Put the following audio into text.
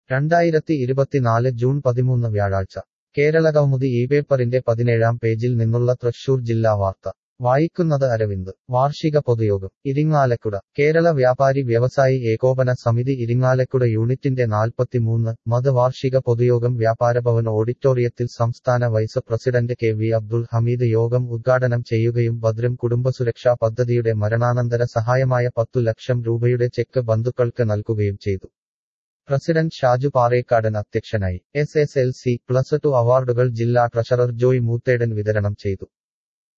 രണ്ടായിരത്തി ഇരുപത്തിനാല് ജൂൺ പതിമൂന്ന് വ്യാഴാഴ്ച കേരളകൗമുദി ഈ പേപ്പറിന്റെ പതിനേഴാം പേജിൽ നിന്നുള്ള തൃശൂർ ജില്ലാ വാർത്ത വായിക്കുന്നത് അരവിന്ദ് വാർഷിക പൊതുയോഗം ഇരിങ്ങാലക്കുട കേരള വ്യാപാരി വ്യവസായി ഏകോപന സമിതി ഇരിങ്ങാലക്കുട യൂണിറ്റിന്റെ നാൽപ്പത്തിമൂന്ന് മത് വാർഷിക പൊതുയോഗം വ്യാപാരഭവൻ ഓഡിറ്റോറിയത്തിൽ സംസ്ഥാന vice president K V Abdul Hameed യോഗം ഉദ്ഘാടനം ചെയ്യുകയും ഭദ്രം കുടുംബസുരക്ഷാ പദ്ധതിയുടെ മരണാനന്തര സഹായമായ പത്തു ലക്ഷം രൂപയുടെ ചെക്ക് ബന്ധുക്കൾക്ക് നൽകുകയും ചെയ്തു പ്രസിഡന്റ് ഷാജു പാറേക്കാടൻ അധ്യക്ഷനായി S S L C plus two അവാർഡുകൾ ജില്ലാ ട്രഷറർ ജോയ് മൂത്തേടൻ വിതരണം ചെയ്തു